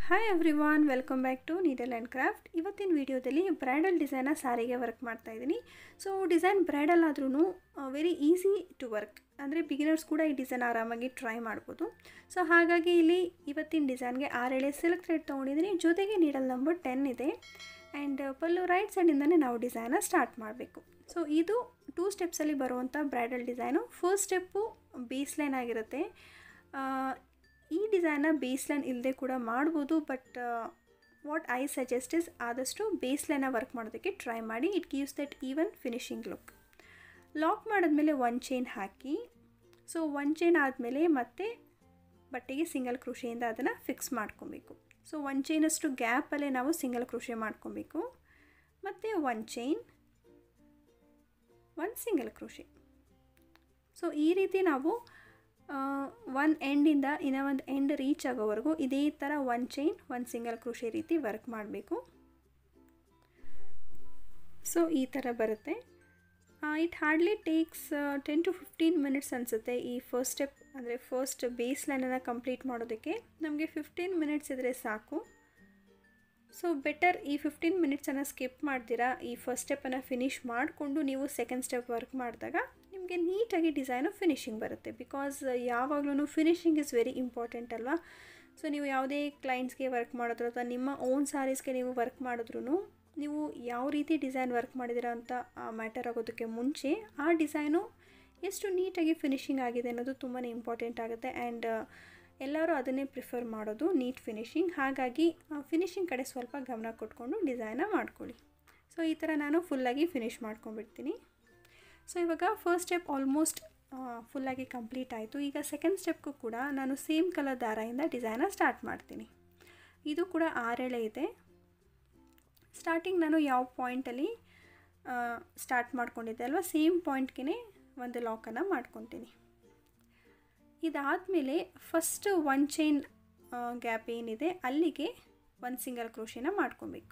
hi everyone welcome back to needle and craft ಇವತ್ತಿನ ವಿಡಿಯೋದಲ್ಲಿ bridal ಡಿಸೈನ ಸಾರಿಗೆ ವರ್ಕ್ ಮಾಡ್ತಾ ಇದ್ದೀನಿ ಸೊ ಡಿಸೈನ್ ಬ್ರೈಡಲ್ ಆದ್ರೂ ವೆರಿ ಈಸಿ ಟು ವರ್ಕ್ ಅಂದರೆ ಬಿಗಿನರ್ಸ್ ಕೂಡ ಈ ಡಿಸೈನ್ ಆರಾಮಾಗಿ ಟ್ರೈ ಮಾಡ್ಬೋದು ಸೊ ಹಾಗಾಗಿ ಇಲ್ಲಿ ಇವತ್ತಿನ ಡಿಸೈನ್ಗೆ ಆರೇಳೆ ಸಿಲ್ಕ್ ಥ್ರೆಡ್ ತೊಗೊಂಡಿದ್ದೀನಿ ಜೊತೆಗೆ ನೀಡಲ್ ನಂಬರ್ ಟೆನ್ ಇದೆ ಆ್ಯಂಡ್ ಪಲ್ಲು ರೈಟ್ ಸೈಡಿಂದನೇ ನಾವು ಡಿಸೈನ ಸ್ಟಾರ್ಟ್ ಮಾಡಬೇಕು ಸೊ ಇದು ಟೂ ಸ್ಟೆಪ್ಸಲ್ಲಿ ಬರುವಂಥ bridal design first step base line ಆಗಿರುತ್ತೆ ಈ ಡಿಸೈನ್ನ ಬೇಸ್ ಲೈನ್ ಇಲ್ಲದೆ ಕೂಡ ಮಾಡ್ಬೋದು but what I suggest is ಆದಷ್ಟು ಬೇಸ್ ಲೈನ ವರ್ಕ್ ಮಾಡೋದಕ್ಕೆ ಟ್ರೈ ಮಾಡಿ it gives that even finishing look lock ಮಾಡಿದ್ಮೇಲೆ ಒನ್ ಚೈನ್ ಹಾಕಿ ಸೊ ಒನ್ ಚೈನ್ ಆದಮೇಲೆ ಮತ್ತೆ ಬಟ್ಟೆಗೆ ಸಿಂಗಲ್ ಕ್ರೋಶೆಯಿಂದ ಅದನ್ನು ಫಿಕ್ಸ್ ಮಾಡ್ಕೊಬೇಕು ಸೊ ಒನ್ ಚೈನಷ್ಟು ಗ್ಯಾಪಲ್ಲೇ ನಾವು ಸಿಂಗಲ್ ಕ್ರೋಶೆ ಮಾಡ್ಕೊಬೇಕು ಮತ್ತು one chain one single crochet so ಈ ರೀತಿ ನಾವು ಒನ್ ಎಂಡಿಂದ ಇನ್ನೂ ಒಂದು ಎಂಡ್ ರೀಚ್ ಆಗೋವರೆಗೂ ಇದೇ ಥರ one chain one single crochet ರೀತಿ ವರ್ಕ್ ಮಾಡಬೇಕು ಸೊ ಈ ಥರ ಬರುತ್ತೆ it hardly takes ten to fifteen minutes ಅನಿಸುತ್ತೆ ಈ ಫಸ್ಟ್ ಸ್ಟೆಪ್ ಅಂದರೆ ಫಸ್ಟ್ ಬೇಸ್ ಲೈನನ್ನು ಕಂಪ್ಲೀಟ್ ಮಾಡೋದಕ್ಕೆ ನಮಗೆ ಫಿಫ್ಟೀನ್ ಮಿನಿಟ್ಸ್ ಇದ್ದರೆ ಸಾಕು ಸೊ ಬೆಟರ್ ಈ ಫಿಫ್ಟೀನ್ ಮಿನಿಟ್ಸನ್ನು ಸ್ಕಿಪ್ ಮಾಡ್ತೀರಾ ಈ ಫಸ್ಟ್ ಸ್ಟೆಪ್ಪನ್ನು ಫಿನಿಷ್ ಮಾಡಿಕೊಂಡು ನೀವು ಸೆಕೆಂಡ್ ಸ್ಟೆಪ್ ವರ್ಕ್ ಮಾಡಿದಾಗ ನಿಮಗೆ ನೀಟಾಗಿ ಡಿಸೈನು ಫಿನಿಶಿಂಗ್ ಬರುತ್ತೆ ಬಿಕಾಸ್ ಯಾವಾಗಲೂ ಫಿನಿಶಿಂಗ್ ಇಸ್ ವೆರಿ ಇಂಪಾರ್ಟೆಂಟ್ ಅಲ್ವಾ ಸೊ ನೀವು ಯಾವುದೇ ಕ್ಲೈಂಟ್ಸ್ಗೆ ವರ್ಕ್ ಮಾಡಿದ್ರು ಅಥವಾ ನಿಮ್ಮ ಓನ್ ಸ್ಯಾರೀಸ್ಗೆ ನೀವು ವರ್ಕ್ ಮಾಡಿದ್ರೂ ನೀವು ಯಾವ ರೀತಿ ಡಿಸೈನ್ ವರ್ಕ್ ಮಾಡಿದ್ದೀರಾ ಅಂತ ಮ್ಯಾಟರ್ ಆಗೋದಕ್ಕೆ ಮುಂಚೆ ಆ ಡಿಸೈನು ಎಷ್ಟು ನೀಟಾಗಿ ಫಿನಿಶಿಂಗ್ ಆಗಿದೆ ಅನ್ನೋದು ತುಂಬಾ ಇಂಪಾರ್ಟೆಂಟ್ ಆಗುತ್ತೆ ಆ್ಯಂಡ್ ಎಲ್ಲರೂ ಅದನ್ನೇ ಪ್ರಿಫರ್ ಮಾಡೋದು ನೀಟ್ ಫಿನಿಶಿಂಗ್ ಹಾಗಾಗಿ ಫಿನಿಶಿಂಗ್ ಕಡೆ ಸ್ವಲ್ಪ ಗಮನ ಕೊಟ್ಕೊಂಡು ಡಿಸೈನ ಮಾಡ್ಕೊಳ್ಳಿ ಸೊ ಈ ಥರ ನಾನು ಫುಲ್ಲಾಗಿ ಫಿನಿಷ್ ಮಾಡ್ಕೊಂಡ್ಬಿಡ್ತೀನಿ ಸೊ ಇವಾಗ ಫಸ್ಟ್ ಸ್ಟೆಪ್ ಆಲ್ಮೋಸ್ಟ್ ಫುಲ್ಲಾಗಿ ಕಂಪ್ಲೀಟ್ ಆಯಿತು ಈಗ ಸೆಕೆಂಡ್ ಸ್ಟೆಪ್ಗೂ ಕೂಡ ನಾನು ಸೇಮ್ ಕಲರ್ ದಾರದಿಂದ ಡಿಸೈನ ಸ್ಟಾರ್ಟ್ ಮಾಡ್ತೀನಿ ಇದು ಕೂಡ ಆರೆಳೆ ಇದೆ ಸ್ಟಾರ್ಟಿಂಗ್ ನಾನು ಯಾವ ಪಾಯಿಂಟಲ್ಲಿ ಸ್ಟಾರ್ಟ್ ಮಾಡ್ಕೊಂಡಿದ್ದೆ ಅಲ್ವಾ ಸೇಮ್ ಪಾಯಿಂಟ್ಗೆ ಒಂದು ಲಾಕನ್ನು ಮಾಡ್ಕೊತೀನಿ ಇದಾದಮೇಲೆ ಫಸ್ಟ್ ಒನ್ ಚೈನ್ ಗ್ಯಾಪ್ ಏನಿದೆ ಅಲ್ಲಿಗೆ ಒಂದು ಸಿಂಗಲ್ ಕ್ರೋಶಿನ ಮಾಡ್ಕೊಬೇಕು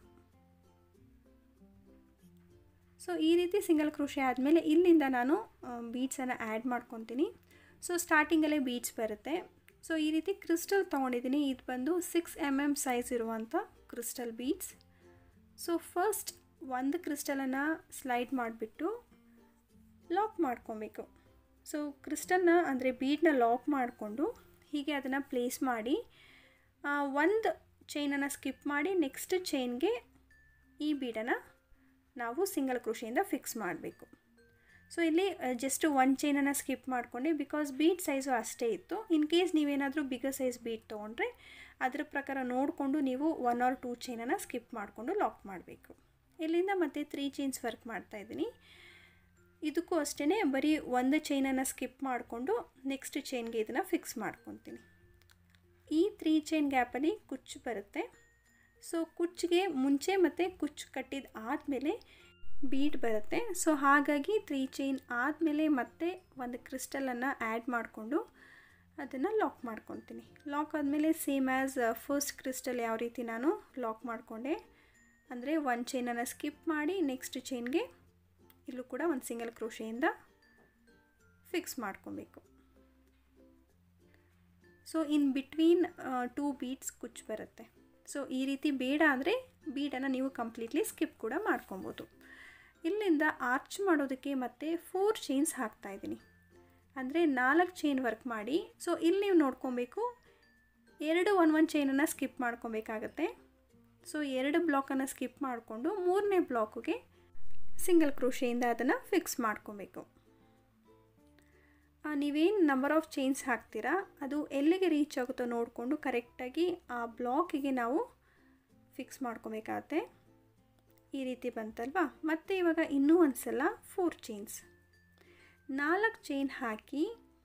ಸೊ ಈ ರೀತಿ ಸಿಂಗಲ್ ಕ್ರೋಶೆ ಆದಮೇಲೆ ಇಲ್ಲಿಂದ ನಾನು ಬೀಡ್ಸನ್ನು ಆ್ಯಡ್ ಮಾಡ್ಕೊತೀನಿ ಸೊ ಸ್ಟಾರ್ಟಿಂಗಲ್ಲೇ ಬೀಡ್ಸ್ ಬರುತ್ತೆ ಸೊ ಈ ರೀತಿ ಕ್ರಿಸ್ಟಲ್ ತೊಗೊಂಡಿದ್ದೀನಿ ಇದು ಬಂದು ಸಿಕ್ಸ್ ಎಮ್ ಎಮ್ ಸೈಜ್ ಇರುವಂಥ ಕ್ರಿಸ್ಟಲ್ ಬೀಡ್ಸ್ ಸೊ ಫಸ್ಟ್ ಒಂದು ಕ್ರಿಸ್ಟಲನ್ನು ಸ್ಲೈಡ್ ಮಾಡಿಬಿಟ್ಟು ಲಾಕ್ ಮಾಡ್ಕೊಬೇಕು ಸೊ ಕ್ರಿಸ್ಟಲ್ನ ಅಂದರೆ ಬೀಡನ್ನ ಲಾಕ್ ಮಾಡಿಕೊಂಡು ಹೀಗೆ ಅದನ್ನು ಪ್ಲೇಸ್ ಮಾಡಿ ಒಂದು ಚೈನನ್ನು ಸ್ಕಿಪ್ ಮಾಡಿ ನೆಕ್ಸ್ಟ್ ಚೈನ್ಗೆ ಈ ಬೀಡನ್ನು ನಾವು ಸಿಂಗಲ್ ಕ್ರೋಶೆಯಿಂದ ಫಿಕ್ಸ್ ಮಾಡಬೇಕು ಸೊ ಇಲ್ಲಿ ಜಸ್ಟ್ ಒನ್ ಚೈನನ್ನು ಸ್ಕಿಪ್ ಮಾಡಿಕೊಂಡೆ ಬಿಕಾಸ್ ಬೀಟ್ ಸೈಜು ಅಷ್ಟೇ ಇತ್ತು ಇನ್ ಕೇಸ್ ನೀವೇನಾದರೂ ಬಿಗರ್ ಸೈಜ್ ಬೀಟ್ ತೊಗೊಂಡ್ರೆ ಅದರ ಪ್ರಕಾರ ನೋಡಿಕೊಂಡು ನೀವು ಒನ್ ಆರ್ ಟೂ ಚೈನನ್ನು ಸ್ಕಿಪ್ ಮಾಡಿಕೊಂಡು ಲಾಕ್ ಮಾಡಬೇಕು ಇಲ್ಲಿಂದ ಮತ್ತೆ ತ್ರೀ ಚೈನ್ಸ್ ವರ್ಕ್ ಮಾಡ್ತಾಯಿದ್ದೀನಿ ಇದಕ್ಕೂ ಅಷ್ಟೇ ಬರೀ ಒಂದು ಚೈನನ್ನು ಸ್ಕಿಪ್ ಮಾಡಿಕೊಂಡು ನೆಕ್ಸ್ಟ್ ಚೈನ್ಗೆ ಇದನ್ನು ಫಿಕ್ಸ್ ಮಾಡ್ಕೊತೀನಿ ಈ ತ್ರೀ ಚೈನ್ ಗ್ಯಾಪಲ್ಲಿ ಕುಚ್ಚು ಬರುತ್ತೆ ಸೊ ಕುಚ್ಚಿಗೆ ಮುಂಚೆ ಮತ್ತು ಕುಚ್ಚು ಕಟ್ಟಿದ ಆದಮೇಲೆ ಬೀಡ್ ಬರುತ್ತೆ ಸೊ ಹಾಗಾಗಿ ತ್ರೀ ಚೈನ್ ಆದಮೇಲೆ ಮತ್ತೆ ಒಂದು ಕ್ರಿಸ್ಟಲನ್ನು ಆ್ಯಡ್ ಮಾಡಿಕೊಂಡು ಅದನ್ನು ಲಾಕ್ ಮಾಡ್ಕೊತೀನಿ ಲಾಕ್ ಆದಮೇಲೆ ಸೇಮ್ ಆ್ಯಸ್ ಫಸ್ಟ್ ಕ್ರಿಸ್ಟಲ್ ಯಾವ ರೀತಿ ನಾನು ಲಾಕ್ ಮಾಡಿಕೊಂಡೆ ಅಂದರೆ ಒಂದು ಚೈನನ್ನು ಸ್ಕಿಪ್ ಮಾಡಿ ನೆಕ್ಸ್ಟ್ ಚೈನ್ಗೆ ಇಲ್ಲೂ ಕೂಡ ಒಂದು ಸಿಂಗಲ್ ಕ್ರೋಶೆಯಿಂದ ಫಿಕ್ಸ್ ಮಾಡ್ಕೊಬೇಕು so in between two beads ಕುಚ್ಚು ಬರುತ್ತೆ ಸೊ ಈ ರೀತಿ ಬೇಡ ಅಂದರೆ ಬೀಡನ್ನು ನೀವು ಕಂಪ್ಲೀಟ್ಲಿ ಸ್ಕಿಪ್ ಕೂಡ ಮಾಡ್ಕೊಬೋದು ಇಲ್ಲಿಂದ ಆರ್ಚ್ ಮಾಡೋದಕ್ಕೆ ಮತ್ತೆ ಫೋರ್ ಚೈನ್ಸ್ ಹಾಕ್ತಾಯಿದ್ದೀನಿ ಅಂದರೆ ನಾಲ್ಕು ಚೈನ್ ವರ್ಕ್ ಮಾಡಿ ಸೊ ಇಲ್ಲಿ ನೀವು ನೋಡ್ಕೊಬೇಕು ಎರಡು ಒನ್ ಒನ್ ಚೈನನ್ನು ಸ್ಕಿಪ್ ಮಾಡ್ಕೊಬೇಕಾಗತ್ತೆ ಸೊ ಎರಡು ಬ್ಲಾಕನ್ನು ಸ್ಕಿಪ್ ಮಾಡಿಕೊಂಡು ಮೂರನೇ ಬ್ಲಾಕಿಗೆ ಸಿಂಗಲ್ ಕ್ರೋಶೆಯಿಂದ ಅದನ್ನು ಫಿಕ್ಸ್ ಮಾಡ್ಕೊಬೇಕು ನೀವೇನು ನಂಬರ್ ಆಫ್ ಚೈನ್ಸ್ ಹಾಕ್ತೀರಾ ಅದು ಎಲ್ಲಿಗೆ ರೀಚ್ ಆಗುತ್ತೋ ನೋಡಿಕೊಂಡು ಕರೆಕ್ಟಾಗಿ ಆ ಬ್ಲಾಕಿಗೆ ನಾವು ಫಿಕ್ಸ್ ಮಾಡ್ಕೊಬೇಕಾಗತ್ತೆ ಈ ರೀತಿ ಬಂತಲ್ವಾ ಮತ್ತು ಇವಾಗ ಇನ್ನೂ ಒಂದು ಸಲ ಫೋರ್ ಚೈನ್ಸ್ ನಾಲ್ಕು ಚೈನ್ ಹಾಕಿ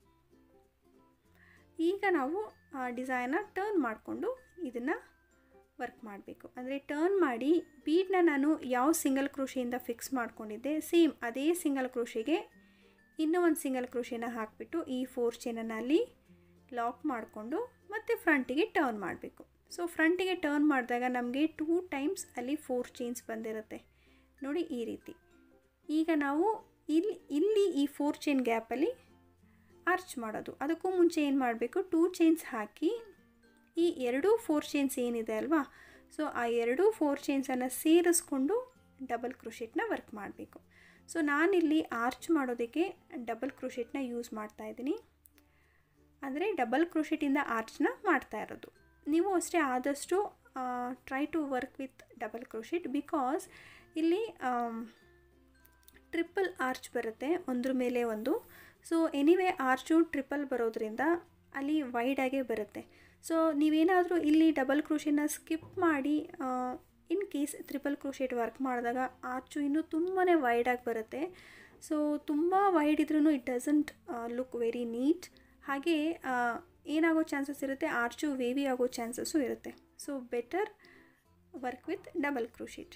ಈಗ ನಾವು ಆ ಡಿಸೈನ ಟರ್ನ್ ಮಾಡಿಕೊಂಡು ಇದನ್ನು ವರ್ಕ್ ಮಾಡಬೇಕು ಅಂದರೆ ಟರ್ನ್ ಮಾಡಿ ಬೀಡನ್ನ ನಾನು ಯಾವ ಸಿಂಗಲ್ ಕ್ರೋಶೆಯಿಂದ ಫಿಕ್ಸ್ ಮಾಡ್ಕೊಂಡಿದ್ದೆ ಸೇಮ್ ಅದೇ ಸಿಂಗಲ್ ಕ್ರೋಶೆಗೆ ಇನ್ನೂ ಒಂದು ಸಿಂಗಲ್ ಕ್ರೋಶೆನ ಹಾಕಿಬಿಟ್ಟು ಈ ಫೋರ್ ಚೈನನ್ನು ಅಲ್ಲಿ ಲಾಕ್ ಮಾಡಿಕೊಂಡು ಮತ್ತು ಫ್ರಂಟಿಗೆ ಟರ್ನ್ ಮಾಡಬೇಕು ಸೊ ಫ್ರಂಟಿಗೆ ಟರ್ನ್ ಮಾಡಿದಾಗ ನಮಗೆ ಟೂ ಟೈಮ್ಸ್ ಅಲ್ಲಿ ಫೋರ್ ಚೈನ್ಸ್ ಬಂದಿರುತ್ತೆ ನೋಡಿ ಈ ರೀತಿ ಈಗ ನಾವು ಇಲ್ಲಿ ಇಲ್ಲಿ ಈ ಫೋರ್ ಚೈನ್ ಗ್ಯಾಪಲ್ಲಿ ಆರ್ಚ್ ಮಾಡೋದು ಅದಕ್ಕೂ ಮುಂಚೆ ಏನು ಮಾಡಬೇಕು ಟೂ ಚೈನ್ಸ್ ಹಾಕಿ ಈ ಎರಡೂ ಫೋರ್ ಚೈನ್ಸ್ ಏನಿದೆ ಅಲ್ವಾ ಸೊ ಆ ಎರಡೂ ಫೋರ್ ಚೈನ್ಸನ್ನು ಸೇರಿಸ್ಕೊಂಡು ಡಬಲ್ ಕ್ರೋಶೆಟ್ನ ವರ್ಕ್ ಮಾಡಬೇಕು ಸೊ ನಾನಿಲ್ಲಿ ಆರ್ಚ್ ಮಾಡೋದಕ್ಕೆ ಡಬಲ್ ಕ್ರೋಶೆಟ್ನ ಯೂಸ್ ಮಾಡ್ತಾ ಇದ್ದೀನಿ ಅಂದರೆ ಡಬಲ್ ಕ್ರೋಶೆಟಿಂದ ಆರ್ಚ್ನ ಮಾಡ್ತಾ ಇರೋದು ನೀವು ಅಷ್ಟೇ ಆದಷ್ಟು try to work with double crochet because ಇಲ್ಲಿ ಟ್ರಿಪಲ್ ಆರ್ಚ್ ಬರುತ್ತೆ ಒಂದ್ರ ಮೇಲೆ ಒಂದು ಸೊ ಎನಿವೇ ಆರ್ಚು ಟ್ರಿಪಲ್ ಬರೋದ್ರಿಂದ ಅಲ್ಲಿ ವೈಡಾಗೇ ಬರುತ್ತೆ ಸೊ ನೀವೇನಾದರೂ ಇಲ್ಲಿ ಡಬಲ್ ಕ್ರೋಶೆನ ಸ್ಕಿಪ್ ಮಾಡಿ in case triple crochet work ಮಾಡಿದಾಗ ಆರ್ಚು ಇನ್ನೂ ತುಂಬಾ ವೈಡಾಗಿ ಬರುತ್ತೆ ಸೊ ತುಂಬ ವೈಡ್ ಇದ್ರೂ it doesn't look very neat ಹಾಗೆ ಏನಾಗೋ ಚಾನ್ಸಸ್ ಇರುತ್ತೆ ಆರ್ಚು ವೇವಿ ಆಗೋ ಚಾನ್ಸಸ್ಸು ಇರುತ್ತೆ so better work with double crochet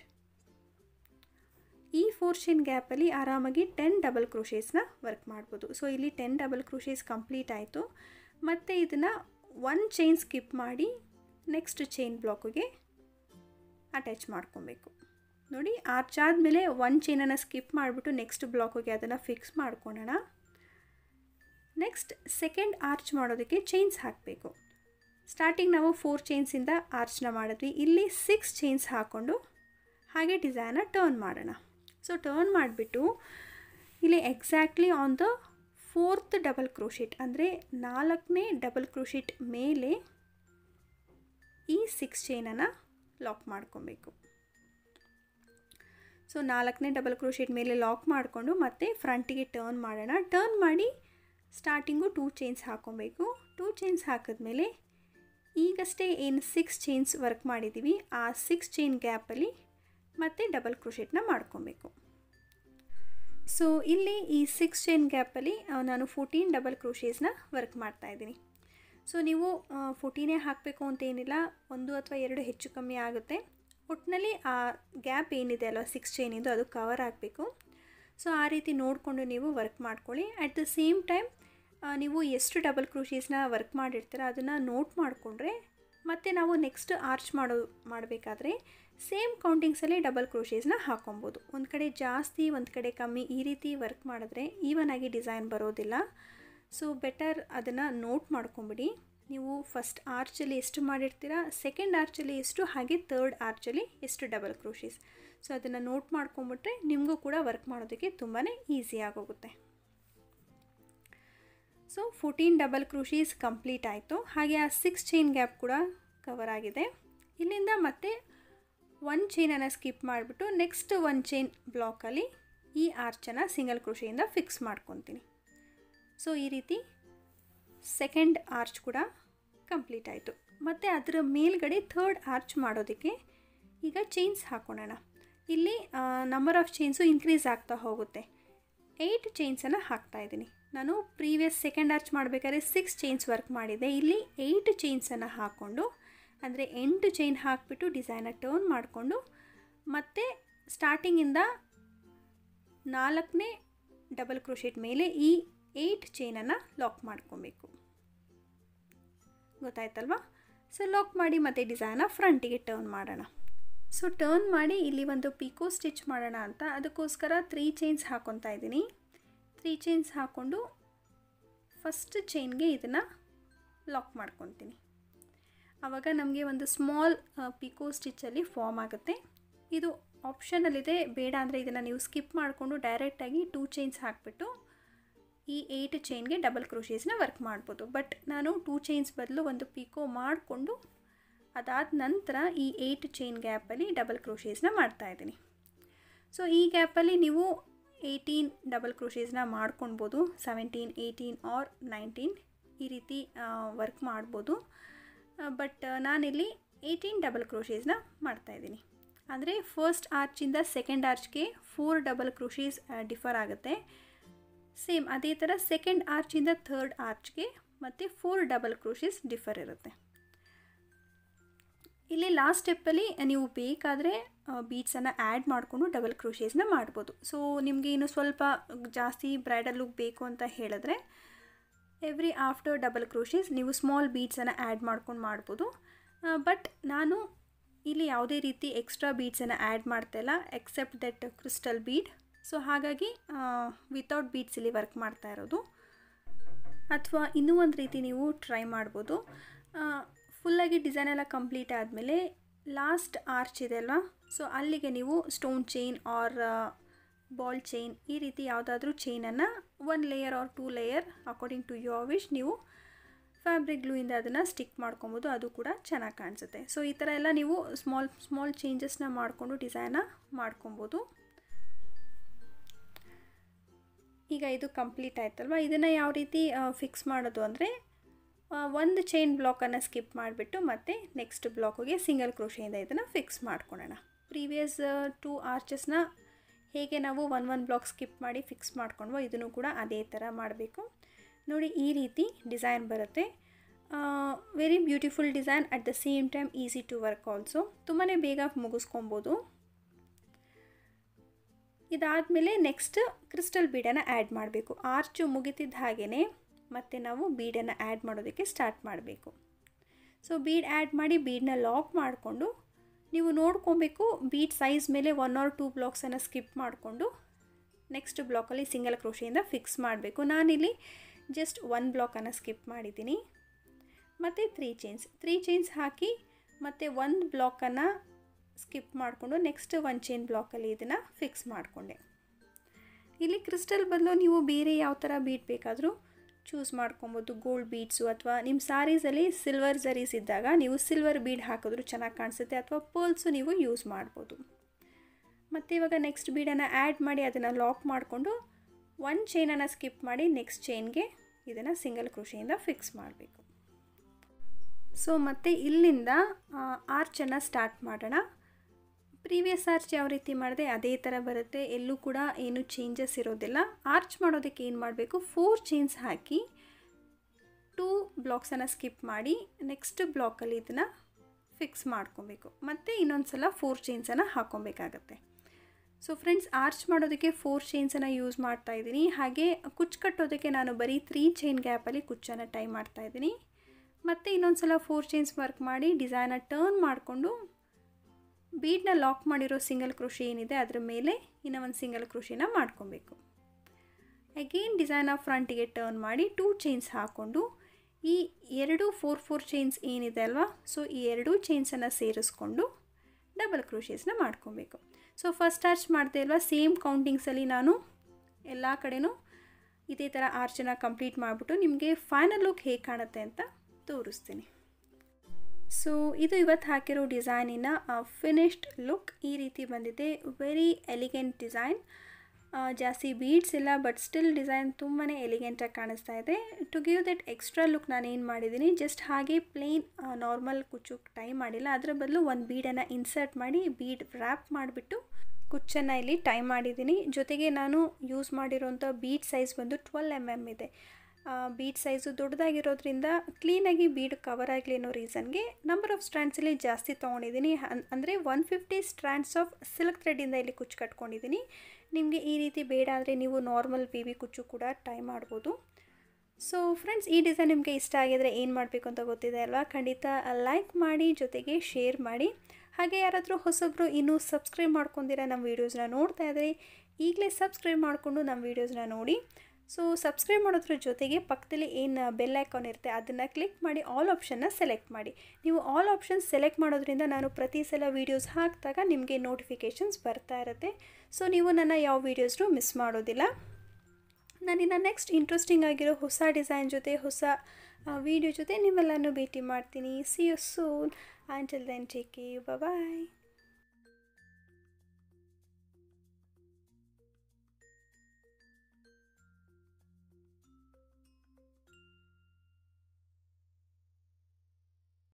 ಈ ಫೋರ್ ಚೈನ್ ಗ್ಯಾಪಲ್ಲಿ ಆರಾಮಾಗಿ ಟೆನ್ ಡಬಲ್ ಕ್ರೋಶೇಸ್ನ ವರ್ಕ್ ಮಾಡ್ಬೋದು ಸೊ ಇಲ್ಲಿ ಟೆನ್ ಡಬಲ್ ಕ್ರೋಶೇಸ್ ಕಂಪ್ಲೀಟ್ ಆಯಿತು ಮತ್ತು ಇದನ್ನು ಒನ್ ಚೈನ್ ಸ್ಕಿಪ್ ಮಾಡಿ ನೆಕ್ಸ್ಟ್ ಚೈನ್ ಬ್ಲಾಕಿಗೆ ಅಟ್ಯಾಚ್ ಮಾಡ್ಕೊಬೇಕು ನೋಡಿ ಆರ್ಚ್ ಆದಮೇಲೆ ಒನ್ ಚೈನನ್ನು ಸ್ಕಿಪ್ ಮಾಡಿಬಿಟ್ಟು ನೆಕ್ಸ್ಟ್ ಬ್ಲಾಕಿಗೆ ಅದನ್ನು ಫಿಕ್ಸ್ ಮಾಡ್ಕೊಳ್ಳೋಣ ನೆಕ್ಸ್ಟ್ ಸೆಕೆಂಡ್ ಆರ್ಚ್ ಮಾಡೋದಕ್ಕೆ ಚೈನ್ಸ್ ಹಾಕಬೇಕು ಸ್ಟಾರ್ಟಿಂಗ್ ನಾವು ಫೋರ್ ಚೈನ್ಸಿಂದ ಆರ್ಚ್ನ ಮಾಡಿದ್ವಿ ಇಲ್ಲಿ ಸಿಕ್ಸ್ ಚೈನ್ಸ್ ಹಾಕ್ಕೊಂಡು ಹಾಗೆ ಡಿಸೈನ ಟರ್ನ್ ಮಾಡೋಣ ಸೊ ಟರ್ನ್ ಮಾಡಿಬಿಟ್ಟು ಇಲ್ಲಿ exactly on the fourth double crochet ಅಂದರೆ ನಾಲ್ಕನೇ ಡಬಲ್ ಕ್ರೋಶಿಟ್ ಮೇಲೆ ಈ ಸಿಕ್ಸ್ ಚೈನನ್ನು ಲಾಕ್ ಮಾಡ್ಕೊಬೇಕು ಸೊ ನಾಲ್ಕನೇ ಡಬಲ್ ಕ್ರೋಶಿಟ್ ಮೇಲೆ ಲಾಕ್ ಮಾಡಿಕೊಂಡು ಮತ್ತೆ ಫ್ರಂಟಿಗೆ ಟರ್ನ್ ಮಾಡೋಣ ಟರ್ನ್ ಮಾಡಿ ಸ್ಟಾರ್ಟಿಂಗು ಟೂ ಚೈನ್ಸ್ ಹಾಕ್ಕೊಬೇಕು ಟೂ ಚೈನ್ಸ್ ಹಾಕಿದ್ಮೇಲೆ ಈಗಷ್ಟೇ ಏನು ಸಿಕ್ಸ್ ಚೈನ್ಸ್ ವರ್ಕ್ ಮಾಡಿದ್ದೀವಿ ಆ ಸಿಕ್ಸ್ ಚೈನ್ ಗ್ಯಾಪಲ್ಲಿ ಮತ್ತೆ ಡಬಲ್ ಕ್ರೋಶೆಟ್ನ ಮಾಡ್ಕೊಬೇಕು ಸೊ ಇಲ್ಲಿ ಈ ಸಿಕ್ಸ್ ಚೈನ್ ಗ್ಯಾಪಲ್ಲಿ ನಾನು ಫೋರ್ಟೀನ್ ಡಬಲ್ ಕ್ರೋಶೇಸ್ನ ವರ್ಕ್ ಮಾಡ್ತಾ ಇದ್ದೀನಿ ಸೊ ನೀವು ಫೋರ್ಟೀನೇ ಹಾಕಬೇಕು ಅಂತ ಏನಿಲ್ಲ ಒಂದು ಅಥವಾ ಎರಡು ಹೆಚ್ಚು ಕಮ್ಮಿ ಆಗುತ್ತೆ ಒಟ್ಟಿನಲ್ಲಿ ಆ ಗ್ಯಾಪ್ ಏನಿದೆ ಅಲ್ವ ಸಿಕ್ಸ್ ಚೈನಿಂದು ಅದು ಕವರ್ ಆಗಬೇಕು ಸೊ ಆ ರೀತಿ ನೋಡಿಕೊಂಡು ನೀವು ವರ್ಕ್ ಮಾಡ್ಕೊಳ್ಳಿ ಅಟ್ ದ ಸೇಮ್ ಟೈಮ್ ನೀವು ಎಷ್ಟು ಡಬಲ್ ಕ್ರೋಶೀಸ್ನ ವರ್ಕ್ ಮಾಡಿರ್ತೀರ ಅದನ್ನು ನೋಟ್ ಮಾಡಿಕೊಂಡ್ರೆ ಮತ್ತು ನಾವು ನೆಕ್ಸ್ಟ್ ಆರ್ಚ್ ಮಾಡೋ ಮಾಡಬೇಕಾದ್ರೆ ಸೇಮ್ ಕೌಂಟಿಂಗ್ಸಲ್ಲೇ ಡಬಲ್ ಕ್ರೋಶೀಸ್ನ ಹಾಕೊಬೋದು ಒಂದು ಕಡೆ ಜಾಸ್ತಿ ಒಂದು ಕಡೆ ಕಮ್ಮಿ ಈ ರೀತಿ ವರ್ಕ್ ಮಾಡಿದ್ರೆ ಈವನ್ ಆಗಿ ಡಿಸೈನ್ ಬರೋದಿಲ್ಲ ಸೊ ಬೆಟರ್ ಅದನ್ನು ನೋಟ್ ಮಾಡ್ಕೊಂಬಿಡಿ ನೀವು ಫಸ್ಟ್ ಆರ್ಚಲ್ಲಿ ಎಷ್ಟು ಮಾಡಿರ್ತೀರಾ ಸೆಕೆಂಡ್ ಆರ್ಚಲ್ಲಿ ಎಷ್ಟು ಹಾಗೆ ತರ್ಡ್ ಆರ್ಚಲ್ಲಿ ಎಷ್ಟು ಡಬಲ್ ಕ್ರೋಶೀಸ್ ಸೊ ಅದನ್ನು ನೋಟ್ ಮಾಡ್ಕೊಂಬಿಟ್ರೆ ನಿಮಗೂ ಕೂಡ ವರ್ಕ್ ಮಾಡೋದಕ್ಕೆ ತುಂಬಾ ಈಸಿ ಆಗೋಗುತ್ತೆ so fourteen double crochets complete ಆಯಿತು ಹಾಗೆ ಆ ಸಿಕ್ಸ್ ಚೈನ್ ಗ್ಯಾಪ್ ಕೂಡ ಕವರ್ ಆಗಿದೆ ಇಲ್ಲಿಂದ ಮತ್ತೆ ಒನ್ ಚೈನನ್ನು ಸ್ಕಿಪ್ ಮಾಡಿಬಿಟ್ಟು ನೆಕ್ಸ್ಟ್ ಒನ್ ಚೈನ್ ಬ್ಲಾಕಲ್ಲಿ ಈ ಆರ್ಚನ್ನು ಸಿಂಗಲ್ ಕ್ರೋಶಿಯಿಂದ ಫಿಕ್ಸ್ ಮಾಡ್ಕೊತೀನಿ ಸೊ ಈ ರೀತಿ ಸೆಕೆಂಡ್ ಆರ್ಚ್ ಕೂಡ ಕಂಪ್ಲೀಟ್ ಆಯಿತು ಮತ್ತು ಅದರ ಮೇಲ್ಗಡೆ ಥರ್ಡ್ ಆರ್ಚ್ ಮಾಡೋದಕ್ಕೆ ಈಗ ಚೈನ್ಸ್ ಹಾಕೋಣ ಇಲ್ಲಿ ನಂಬರ್ ಆಫ್ ಚೈನ್ಸು ಇನ್ಕ್ರೀಸ್ ಆಗ್ತಾ ಹೋಗುತ್ತೆ ಏಯ್ಟ್ ಚೈನ್ಸನ್ನು ಹಾಕ್ತಾ ಇದ್ದೀನಿ ನಾನು ಪ್ರೀವಿಯಸ್ ಸೆಕೆಂಡ್ ಆರ್ಚ್ ಮಾಡಬೇಕಾದ್ರೆ ಸಿಕ್ಸ್ ಚೈನ್ಸ್ ವರ್ಕ್ ಮಾಡಿದ್ದೆ ಇಲ್ಲಿ ಏಯ್ಟ್ ಚೈನ್ಸನ್ನು ಹಾಕ್ಕೊಂಡು ಅಂದರೆ ಎಂಟು ಚೈನ್ ಹಾಕಿಬಿಟ್ಟು ಡಿಸೈನ ಟರ್ನ್ ಮಾಡಿಕೊಂಡು ಮತ್ತು ಸ್ಟಾರ್ಟಿಂಗಿಂದ ನಾಲ್ಕನೇ ಡಬಲ್ ಕ್ರೋಶೆಟ್ ಮೇಲೆ ಈ ಏಯ್ಟ್ ಚೈನನ್ನು ಲಾಕ್ ಮಾಡ್ಕೊಬೇಕು ಗೊತ್ತಾಯ್ತಲ್ವಾ ಸೊ ಲಾಕ್ ಮಾಡಿ ಮತ್ತು ಡಿಸೈನ ಫ್ರಂಟಿಗೆ ಟರ್ನ್ ಮಾಡೋಣ ಸೊ ಟರ್ನ್ ಮಾಡಿ ಇಲ್ಲಿ ಒಂದು ಪಿಕೋ ಸ್ಟಿಚ್ ಮಾಡೋಣ ಅಂತ ಅದಕ್ಕೋಸ್ಕರ ತ್ರೀ ಚೈನ್ಸ್ ಹಾಕ್ಕೊತಾ ಇದ್ದೀನಿ ತ್ರೀ ಚೈನ್ಸ್ ಹಾಕ್ಕೊಂಡು ಫಸ್ಟ್ ಚೈನ್ಗೆ ಇದನ್ನು ಲಾಕ್ ಮಾಡ್ಕೊತೀನಿ ಆವಾಗ ನಮಗೆ ಒಂದು ಸ್ಮಾಲ್ ಪಿಕೋ ಸ್ಟಿಚ್ಚಲ್ಲಿ ಫಾರ್ಮ್ ಆಗುತ್ತೆ ಇದು ಆಪ್ಷನಲ್ಲಿದೆ ಬೇಡ ಅಂದರೆ ಇದನ್ನು ನೀವು ಸ್ಕಿಪ್ ಮಾಡಿಕೊಂಡು ಡೈರೆಕ್ಟಾಗಿ ಟೂ ಚೈನ್ಸ್ ಹಾಕಿಬಿಟ್ಟು ಈ ಏಯ್ಟ್ ಚೈನ್ಗೆ ಡಬಲ್ ಕ್ರೋಶೀಸ್ನ ವರ್ಕ್ ಮಾಡ್ಬೋದು ಬಟ್ ನಾನು ಟೂ ಚೈನ್ಸ್ ಬದಲು ಒಂದು ಪಿಕೋ ಮಾಡಿಕೊಂಡು ಅದಾದ ನಂತರ ಈ ಏಯ್ಟ್ ಚೈನ್ ಗ್ಯಾಪಲ್ಲಿ ಡಬಲ್ ಕ್ರೋಶೀಸ್ನ ಮಾಡ್ತಾಯಿದ್ದೀನಿ ಸೊ ಈ ಗ್ಯಾಪಲ್ಲಿ ನೀವು ಏಯ್ಟೀನ್ ಡಬಲ್ ಕ್ರೋಶೀಸ್ನ ಮಾಡ್ಕೊಳ್ಬೋದು ಸೆವೆಂಟೀನ್ ಏಯ್ಟೀನ್ ಆರ್ ನೈನ್ಟೀನ್ ಈ ರೀತಿ ವರ್ಕ್ ಮಾಡ್ಬೋದು ಬಟ್ ನಾನಿಲ್ಲಿ ಏಯ್ಟೀನ್ ಡಬಲ್ ಕ್ರೋಶೀಸ್ನ ಮಾಡ್ತಾಯಿದ್ದೀನಿ ಅಂದರೆ ಫಸ್ಟ್ ಆರ್ಚಿಂದ ಸೆಕೆಂಡ್ ಆರ್ಚ್ಗೆ ಫೋರ್ ಡಬಲ್ ಕ್ರೋಶೀಸ್ ಡಿಫರ್ ಆಗುತ್ತೆ ಸೇಮ್ ಅದೇ ಥರ ಸೆಕೆಂಡ್ ಆರ್ಚಿಂದ ಥರ್ಡ್ ಆರ್ಚ್ಗೆ ಮತ್ತು ಫೋರ್ ಡಬಲ್ ಕ್ರೋಶೀಸ್ ಡಿಫರ್ ಇರುತ್ತೆ ಇಲ್ಲಿ ಲಾಸ್ಟ್ ಸ್ಟೆಪ್ಪಲ್ಲಿ ನೀವು ಬೇಕಾದರೆ ಬೀಟ್ಸನ್ನು ಆ್ಯಡ್ ಮಾಡಿಕೊಂಡು ಡಬಲ್ ಕ್ರೋಶೇಸ್ನ ಮಾಡ್ಬೋದು ಸೊ ನಿಮಗೆ ಇನ್ನು ಸ್ವಲ್ಪ ಜಾಸ್ತಿ ಬ್ರೈಡಲ್ ಲುಕ್ ಬೇಕು ಅಂತ ಹೇಳಿದ್ರೆ ಎವ್ರಿ ಆಫ್ಟರ್ ಡಬಲ್ ಕ್ರೋಶೇಸ್ ನೀವು ಸ್ಮಾಲ್ ಬೀಟ್ಸನ್ನು ಆ್ಯಡ್ ಮಾಡ್ಕೊಂಡು ಮಾಡ್ಬೋದು ಬಟ್ ನಾನು ಇಲ್ಲಿ ಯಾವುದೇ ರೀತಿ ಎಕ್ಸ್ಟ್ರಾ ಬೀಟ್ಸನ್ನು ಆ್ಯಡ್ ಮಾಡ್ತಾಯಿಲ್ಲ except that crystal bead so ಹಾಗಾಗಿ ವಿತೌಟ್ ಬೀಟ್ಸ್ ಇಲ್ಲಿ ವರ್ಕ್ ಮಾಡ್ತಾ ಇರೋದು ಅಥವಾ ಇನ್ನೂ ಒಂದು ರೀತಿ ನೀವು ಟ್ರೈ ಮಾಡ್ಬೋದು ಫುಲ್ಲಾಗಿ ಡಿಸೈನ್ ಎಲ್ಲ ಕಂಪ್ಲೀಟ್ ಆದಮೇಲೆ ಲಾಸ್ಟ್ ಆರ್ಚ್ ಇದೆ ಅಲ್ವಾ ಸೊ ಅಲ್ಲಿಗೆ ನೀವು stone chain or ball chain ಈ ರೀತಿ ಯಾವುದಾದ್ರೂ ಚೈನನ್ನು one layer or two layer according to your wish ನೀವು ಫ್ಯಾಬ್ರಿಕ್ ಗ್ಲೂಯಿಂದ ಅದನ್ನು ಸ್ಟಿಕ್ ಮಾಡ್ಕೊಬೋದು ಅದು ಕೂಡ ಚೆನ್ನಾಗಿ ಕಾಣಿಸುತ್ತೆ ಸೊ ಈ ಥರ ಎಲ್ಲ ನೀವು ಸ್ಮಾಲ್ ಸ್ಮಾಲ್ ಚೇಂಜಸ್ನ ಮಾಡಿಕೊಂಡು ಡಿಸೈನ ಮಾಡ್ಕೊಬೋದು ಈಗ ಇದು ಕಂಪ್ಲೀಟ್ ಆಯ್ತಲ್ವ ಇದನ್ನು ಯಾವ ರೀತಿ ಫಿಕ್ಸ್ ಮಾಡೋದು ಅಂದರೆ ಒಂದು ಚೈನ್ ಬ್ಲಾಕನ್ನು ಸ್ಕಿಪ್ ಮಾಡಿಬಿಟ್ಟು ಮತ್ತು ನೆಕ್ಸ್ಟ್ ಬ್ಲಾಕಿಗೆ ಸಿಂಗಲ್ ಕ್ರೋಶೆಯಿಂದ ಇದನ್ನು ಫಿಕ್ಸ್ ಮಾಡ್ಕೊಳ್ಳೋಣ ಪ್ರೀವಿಯಸ್ ಟೂ ಆರ್ಚಸ್ನ ಹೇಗೆ ನಾವು ಒನ್ ಒನ್ ಬ್ಲಾಕ್ ಸ್ಕಿಪ್ ಮಾಡಿ ಫಿಕ್ಸ್ ಮಾಡ್ಕೊಂಡ್ವೋ ಇದನ್ನು ಕೂಡ ಅದೇ ಥರ ಮಾಡಬೇಕು ನೋಡಿ ಈ ರೀತಿ ಡಿಸೈನ್ ಬರುತ್ತೆ very beautiful design at the same time easy to work also ತುಂಬಾ ಬೇಗ ಮುಗಿಸ್ಕೊಬೋದು ಇದಾದಮೇಲೆ ನೆಕ್ಸ್ಟ್ ಕ್ರಿಸ್ಟಲ್ ಬೀಡನ್ನು ಆ್ಯಡ್ ಮಾಡಬೇಕು ಆರ್ಚು ಮುಗಿತಿದ್ದ ಹಾಗೆಯೇ ಮತ್ತು ನಾವು ಬೀಡನ್ನು ಆ್ಯಡ್ ಮಾಡೋದಕ್ಕೆ ಸ್ಟಾರ್ಟ್ ಮಾಡಬೇಕು ಸೊ ಬೀಡ್ ಆ್ಯಡ್ ಮಾಡಿ ಬೀಡನ್ನ ಲಾಕ್ ಮಾಡಿಕೊಂಡು ನೀವು ನೋಡ್ಕೊಬೇಕು ಬೀಡ್ ಸೈಜ್ ಮೇಲೆ ಒನ್ ಆರ್ ಟೂ ಬ್ಲಾಕ್ಸನ್ನು ಸ್ಕಿಪ್ ಮಾಡಿಕೊಂಡು ನೆಕ್ಸ್ಟ್ ಬ್ಲಾಕಲ್ಲಿ ಸಿಂಗಲ್ ಕ್ರೋಶೆಯಿಂದ ಫಿಕ್ಸ್ ಮಾಡಬೇಕು ನಾನಿಲ್ಲಿ ಜಸ್ಟ್ ಒನ್ ಬ್ಲಾಕನ್ನು ಸ್ಕಿಪ್ ಮಾಡಿದ್ದೀನಿ ಮತ್ತು ತ್ರೀ ಚೈನ್ಸ್ ತ್ರೀ ಚೈನ್ಸ್ ಹಾಕಿ ಮತ್ತು ಒಂದು ಬ್ಲಾಕನ್ನು ಸ್ಕಿಪ್ ಮಾಡಿಕೊಂಡು ನೆಕ್ಸ್ಟ್ ಒನ್ ಚೈನ್ ಬ್ಲಾಕಲ್ಲಿ ಇದನ್ನು ಫಿಕ್ಸ್ ಮಾಡಿಕೊಂಡೆ ಇಲ್ಲಿ ಕ್ರಿಸ್ಟಲ್ ಬದಲು ನೀವು ಬೇರೆ ಯಾವ ಥರ ಬೀಟ್ ಬೇಕಾದರೂ ಚೂಸ್ ಮಾಡ್ಕೊಬೋದು ಗೋಲ್ಡ್ ಬೀಡ್ಸು ಅಥವಾ ನಿಮ್ಮ ಸ್ಯಾರೀಸಲ್ಲಿ ಸಿಲ್ವರ್ ಝರೀಸ್ ಇದ್ದಾಗ ನೀವು ಸಿಲ್ವರ್ ಬೀಡ್ ಹಾಕಿದ್ರೂ ಚೆನ್ನಾಗಿ ಕಾಣಿಸುತ್ತೆ ಅಥವಾ ಪರ್ಲ್ಸು ನೀವು ಯೂಸ್ ಮಾಡ್ಬೋದು ಮತ್ತು ಇವಾಗ ನೆಕ್ಸ್ಟ್ ಬೀಡನ್ನು ಆ್ಯಡ್ ಮಾಡಿ ಅದನ್ನು ಲಾಕ್ ಮಾಡಿಕೊಂಡು ಒನ್ ಚೈನನ್ನು ಸ್ಕಿಪ್ ಮಾಡಿ ನೆಕ್ಸ್ಟ್ ಚೈನ್ಗೆ ಇದನ್ನು ಸಿಂಗಲ್ ಕೃಷಿಯಿಂದ ಫಿಕ್ಸ್ ಮಾಡಬೇಕು ಸೊ ಮತ್ತು ಇಲ್ಲಿಂದ ಆರ್ಚನ್ನು ಸ್ಟಾರ್ಟ್ ಮಾಡೋಣ ಪ್ರೀವಿಯಸ್ ಆರ್ಚ್ ಯಾವ ರೀತಿ ಮಾಡಿದೆ ಅದೇ ಥರ ಬರುತ್ತೆ ಎಲ್ಲೂ ಕೂಡ ಏನು ಚೇಂಜಸ್ ಇರೋದಿಲ್ಲ ಆರ್ಚ್ ಮಾಡೋದಕ್ಕೆ ಏನು ಮಾಡಬೇಕು ಫೋರ್ ಚೈನ್ಸ್ ಹಾಕಿ ಟೂ ಬ್ಲಾಕ್ಸನ್ನು ಸ್ಕಿಪ್ ಮಾಡಿ ನೆಕ್ಸ್ಟ್ ಬ್ಲಾಕಲ್ಲಿ ಇದನ್ನು ಫಿಕ್ಸ್ ಮಾಡ್ಕೊಬೇಕು ಮತ್ತು ಇನ್ನೊಂದು ಸಲ ಫೋರ್ ಚೈನ್ಸನ್ನು ಹಾಕ್ಕೊಬೇಕಾಗತ್ತೆ ಸೊ ಫ್ರೆಂಡ್ಸ್ ಆರ್ಚ್ ಮಾಡೋದಕ್ಕೆ ಫೋರ್ ಚೈನ್ಸನ್ನು ಯೂಸ್ ಮಾಡ್ತಾ ಇದ್ದೀನಿ ಹಾಗೆ ಕುಚ್ಚು ಕಟ್ಟೋದಕ್ಕೆ ನಾನು ಬರೀ ತ್ರೀ ಚೈನ್ ಗ್ಯಾಪಲ್ಲಿ ಕುಚ್ಚನ್ನು ಟೈ ಮಾಡ್ತಾ ಇದ್ದೀನಿ ಮತ್ತು ಇನ್ನೊಂದು ಸಲ ಫೋರ್ ಚೈನ್ಸ್ ವರ್ಕ್ ಮಾಡಿ ಡಿಸೈನ ಟರ್ನ್ ಮಾಡಿಕೊಂಡು ಬೀಡನ್ನ ಲಾಕ್ ಮಾಡಿರೋ ಸಿಂಗಲ್ ಕೃಷಿ ಏನಿದೆ ಅದರ ಮೇಲೆ ಇನ್ನೂ ಒಂದು ಸಿಂಗಲ್ ಕೃಷಿನ ಮಾಡ್ಕೊಬೇಕು ಅಗೇನ್ ಡಿಸೈನ ಫ್ರಂಟಿಗೆ ಟರ್ನ್ ಮಾಡಿ ಟೂ ಚೈನ್ಸ್ ಹಾಕ್ಕೊಂಡು ಈ ಎರಡು ಫೋರ್ ಫೋರ್ ಚೈನ್ಸ್ ಏನಿದೆ ಅಲ್ವಾ ಸೊ ಈ ಎರಡೂ ಚೈನ್ಸನ್ನು ಸೇರಿಸ್ಕೊಂಡು ಡಬಲ್ ಕ್ರೋಶೇಸ್ನ ಮಾಡ್ಕೊಬೇಕು ಸೊ ಫಸ್ಟ್ ಆರ್ಚ್ ಮಾಡ್ತಾ ಇಲ್ವಾ ಸೇಮ್ ಕೌಂಟಿಂಗ್ಸಲ್ಲಿ ನಾನು ಎಲ್ಲ ಕಡೆನೂ ಇದೇ ಥರ ಆರ್ಚನ್ನ ಕಂಪ್ಲೀಟ್ ಮಾಡಿಬಿಟ್ಟು ನಿಮಗೆ ಫೈನಲ್ ಲುಕ್ ಹೇಗೆ ಕಾಣುತ್ತೆ ಅಂತ ತೋರಿಸ್ತೀನಿ ಸೊ ಇದು ಇವತ್ತು ಹಾಕಿರೋ ಡಿಸೈನಿನ ಫಿನಿಶ್ಡ್ ಲುಕ್ ಈ ರೀತಿ ಬಂದಿದೆ ವೆರಿ ಎಲಿಗೆಂಟ್ ಡಿಸೈನ್ ಜಾಸ್ತಿ ಬೀಡ್ಸ್ ಇಲ್ಲ ಬಟ್ ಸ್ಟಿಲ್ ಡಿಸೈನ್ ತುಂಬಾ ಎಲಿಗೆಂಟಾಗಿ ಕಾಣಿಸ್ತಾ ಇದೆ to give that extra look ನಾನು ಏನು ಮಾಡಿದ್ದೀನಿ ಜಸ್ಟ್ ಹಾಗೆ ಪ್ಲೇನ್ ನಾರ್ಮಲ್ ಕುಚ್ಚು ಟೈ ಮಾಡಿಲ್ಲ ಅದರ ಬದಲು ಒಂದು ಬೀಡನ್ನು ಇನ್ಸರ್ಟ್ ಮಾಡಿ ಬೀಡ್ ರ್ಯಾಪ್ ಮಾಡಿಬಿಟ್ಟು ಕುಚ್ಚನ್ನು ಇಲ್ಲಿ ಟೈ ಮಾಡಿದ್ದೀನಿ ಜೊತೆಗೆ ನಾನು ಯೂಸ್ ಮಾಡಿರೋಂಥ ಬೀಡ್ ಸೈಜ್ ಬಂದು ಟ್ವೆಲ್ ಎಮ್ ಎಮ್ ಇದೆ ಬೀಡ್ ಸೈಜು ದೊಡ್ಡದಾಗಿರೋದ್ರಿಂದ ಕ್ಲೀನಾಗಿ ಬೀಡ್ ಕವರ್ ಆಗಲಿ ಅನ್ನೋ ರೀಸನ್ಗೆ ನಂಬರ್ ಆಫ್ ಸ್ಟ್ರ್ಯಾಂಡ್ಸಲ್ಲಿ ಜಾಸ್ತಿ ತೊಗೊಂಡಿದ್ದೀನಿ ಅಂದರೆ one fifty strands of silk ಥ್ರೆಡ್ಡಿಂದ ಇಲ್ಲಿ ಕುಚ್ಚು ಕಟ್ಕೊಂಡಿದ್ದೀನಿ ನಿಮಗೆ ಈ ರೀತಿ ಬೇಡ ಅಂದರೆ ನೀವು ನಾರ್ಮಲ್ ಬಿ ಬಿ ಕುಚ್ಚು ಕೂಡ ಟೈ ಮಾಡ್ಬೋದು ಸೊ ಫ್ರೆಂಡ್ಸ್ ಈ ಡಿಸೈನ್ ನಿಮಗೆ ಇಷ್ಟ ಆಗಿದರೆ ಏನು ಮಾಡಬೇಕು ಅಂತ ಗೊತ್ತಿದೆ ಅಲ್ವಾ ಖಂಡಿತ ಲೈಕ್ ಮಾಡಿ ಜೊತೆಗೆ ಶೇರ್ ಮಾಡಿ ಹಾಗೆ ಯಾರಾದರೂ ಹೊಸಬ್ರು ಇನ್ನೂ ಸಬ್ಸ್ಕ್ರೈಬ್ ಮಾಡ್ಕೊಂಡಿರ ನಮ್ಮ ವೀಡಿಯೋಸ್ನ ನೋಡ್ತಾ ಇದ್ದರೆ ಈಗಲೇ ಸಬ್ಸ್ಕ್ರೈಬ್ ಮಾಡಿಕೊಂಡು ನಮ್ಮ ವೀಡಿಯೋಸ್ನ ನೋಡಿ ಸೊ ಸಬ್ಸ್ಕ್ರೈಬ್ ಮಾಡೋದ್ರ ಜೊತೆಗೆ ಪಕ್ಕದಲ್ಲಿ ಏನು ಬೆಲ್ ಐಕಾನ್ ಇರುತ್ತೆ ಅದನ್ನು ಕ್ಲಿಕ್ ಮಾಡಿ ಆಲ್ ಆಪ್ಷನ್ನ ಸೆಲೆಕ್ಟ್ ಮಾಡಿ ನೀವು ಆಲ್ ಆಪ್ಷನ್ಸ್ ಸೆಲೆಕ್ಟ್ ಮಾಡೋದ್ರಿಂದ ನಾನು ಪ್ರತಿ ಸಲ ವೀಡಿಯೋಸ್ ಹಾಕಿದಾಗ ನಿಮಗೆ ನೋಟಿಫಿಕೇಷನ್ಸ್ ಬರ್ತಾ ಇರುತ್ತೆ ಸೊ ನೀವು ನನ್ನ ಯಾವ ವೀಡಿಯೋಸ್ನು ಮಿಸ್ ಮಾಡೋದಿಲ್ಲ ನಾನಿನ್ನು ನೆಕ್ಸ್ಟ್ ಇಂಟ್ರೆಸ್ಟಿಂಗ್ ಆಗಿರೋ ಹೊಸ ಡಿಸೈನ್ ಜೊತೆ ಹೊಸ ವೀಡಿಯೋ ಜೊತೆ ನಿಮ್ಮೆಲ್ಲನೂ ಭೇಟಿ ಮಾಡ್ತೀನಿ see you soon until then take bye